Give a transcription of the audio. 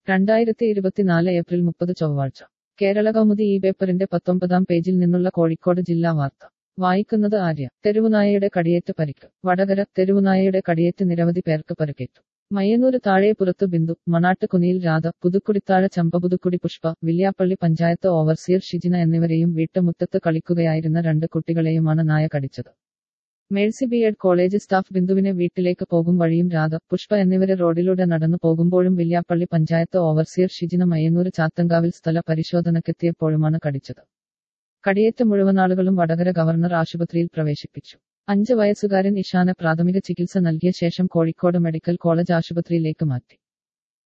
രണ്ടായിരത്തി ഇരുപത്തിനാല് ഏപ്രിൽ മുപ്പത് ചൊവ്വാഴ്ച കേരള കൗമുദി ഈ പേപ്പറിന്റെ പത്തൊമ്പതാം പേജിൽ നിന്നുള്ള കോഴിക്കോട് ജില്ലാ വാർത്ത വായിക്കുന്നത് ആര്യ തെരുവുനായയുടെ കടിയേറ്റ് പരിക്ക് വടകര തെരുവുനായയുടെ കടിയേറ്റ് നിരവധി പേർക്ക് പരിക്കേറ്റു മയ്യന്നൂര് താഴെപ്പുറത്ത് ബിന്ദു മണാട്ട് കുനിയിൽ രാധ പുതുക്കുടിത്താഴ ചമ്പപുതുക്കുടി പുഷ്പ വില്യാപ്പള്ളി പഞ്ചായത്ത് ഓവർസിയർ ഷിജിന എന്നിവരെയും വീട്ടുമുറ്റത്ത് കളിക്കുകയായിരുന്ന രണ്ട് കുട്ടികളെയുമാണ് നായ കടിച്ചത് Mercy B Ed college staff ബിന്ദുവിനെ വീട്ടിലേക്ക് പോകും വഴിയും രാധ പുഷ്പ എന്നിവരെ റോഡിലൂടെ നടന്നു പോകുമ്പോഴും വില്യാപ്പള്ളി പഞ്ചായത്ത് ഓവർസിയർ ഷിജിന മയ്യന്നൂർ ചാത്തങ്കാവിൽ സ്ഥല പരിശോധനക്കെത്തിയപ്പോഴുമാണ് കടിച്ചത് കടിയേറ്റ മുഴുവനാളുകളും വടകര ഗവർണർ ആശുപത്രിയിൽ പ്രവേശിപ്പിച്ചു അഞ്ച് വയസ്സുകാരൻ ഇഷാന് പ്രാഥമിക ചികിത്സ നൽകിയ ശേഷം കോഴിക്കോട് മെഡിക്കൽ കോളേജ് ആശുപത്രിയിലേക്ക് മാറ്റി